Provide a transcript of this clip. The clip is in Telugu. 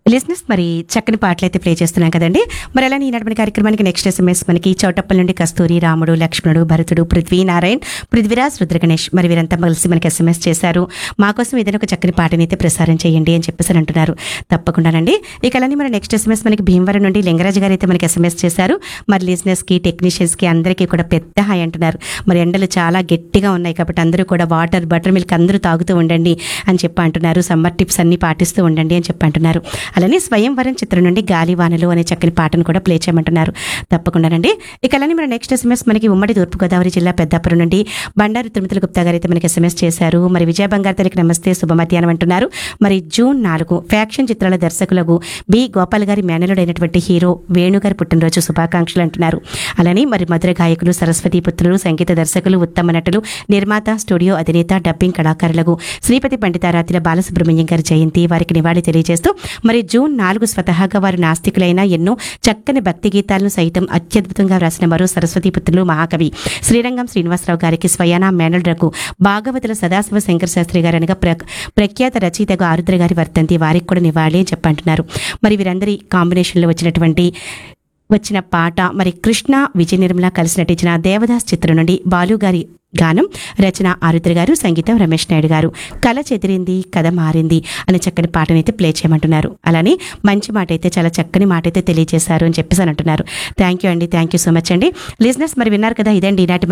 లిజినెస్ మరి చక్కని పాటలు అయితే ప్లే చేస్తున్నాం కదండి మరి అలానే ఈనాటి మన కార్యక్రమానికి నెక్స్ట్ ఎస్ఎంఎస్ మనకి చౌటప్పల్ నుండి కస్తూరి రాముడు లక్ష్మణుడు భరతుడు పృథ్వీ నారాయణ్ పృథ్వీరాజ్ రుద్రగణేష్ మరి వీరంతా కలిసి మనకి ఎస్ఎంఎస్ చేశారు మా కోసం ఏదైనా ఒక చక్కని పాటని అయితే ప్రసారం చేయండి అని చెప్పేసి అని అంటున్నారు తప్పకుండానండి ఇక అలానే మన నెక్స్ట్ ఎస్ఎంఎస్ మనకి భీమవరం నుండి లింగరాజు గారు అయితే మనకి ఎస్ఎంఎస్ చేశారు మరి లిజినెస్ కి టెక్నీషియన్స్ కి అందరికీ కూడా పెద్ద హాయ్ అంటున్నారు మరి ఎండలు చాలా గట్టిగా ఉన్నాయి కాబట్టి అందరూ కూడా వాటర్ బటర్ మిల్క్ అందరూ తాగుతూ ఉండండి అని చెప్పి అంటున్నారు సమ్మర్ టిప్స్ అన్ని పాటిస్తూ ఉండండి అని చెప్పి అంటున్నారు అలానే స్వయంవరం చిత్రం నుండి గాలివానలు అనే చక్కని పాటను కూడా ప్లే చేయమంటున్నారు తప్పకుండానండి ఇక అలానే మన నెక్స్ట్ ఎస్ఎంఎస్ మనకి ఉమ్మడి తూర్పుగోదావరి జిల్లా పెద్దాపురం నుండి బండారు తిరుమతుల గుప్తా గారు అయితే మనకి ఎస్ఎంఎస్ చేశారు మరి విజయ బంగారు తల్లికి నమస్తే శుభ మధ్యాహ్నం అంటున్నారు మరి జూన్ నాలుగు ఫ్యాక్షన్ చిత్రాల దర్శకులకు బి గోపాల్ గారి మేనలుడైనటువంటి హీరో వేణుగారి పుట్టినరోజు శుభాకాంక్షలు అంటున్నారు అలానే మరి మధుర గాయకులు సరస్వతి పుత్రులు సంగీత దర్శకులు ఉత్తమ నటులు నిర్మాత స్టూడియో అధినేత డబ్బింగ్ కళాకారులకు శ్రీపతి పండితారాతిల బాలసుబ్రహ్మణ్యం గారి జయంతి వారికి నివాళి తెలియజేస్తూ మరి జూన్ నాలుగు స్వతహాగా వారు నాస్తికులైన ఎన్నో చక్కని భక్తి గీతాలను సైతం అత్యద్భుతంగా రాసిన మరో సరస్వతి పుత్రులు మహాకవి శ్రీరంగం శ్రీనివాసరావు గారికి స్వయానా మేనల్రకు భాగవతుల సదాశివ శంకర శాస్త్రి గారు అనగా ప్ర ప్రఖ్యాత రచయితగా ఆరుద్ర గారి వర్తంతి వారికి కూడా నివాళి అని చెప్పంటున్నారు మరి వీరందరి కాంబినేషన్లో వచ్చినటువంటి వచ్చిన పాట మరి కృష్ణ విజయ నిర్మల కలిసి నటించిన దేవదాస్ చిత్రం నుండి బాలు గారి గానం రచన ఆరుద్ర గారు సంగీతం రమేష్ నాయుడు గారు కళ చెదిరింది కథ మారింది అనే చక్కని పాటనైతే ప్లే చేయమంటున్నారు అలానే మంచి మాట అయితే చాలా చక్కని మాట అయితే తెలియజేశారు అని చెప్పేసి అని అంటున్నారు థ్యాంక్ యూ అండి థ్యాంక్ యూ సో మచ్ అండి లిజినెస్ మరి విన్నారు కదా ఇదండి ఈనాటి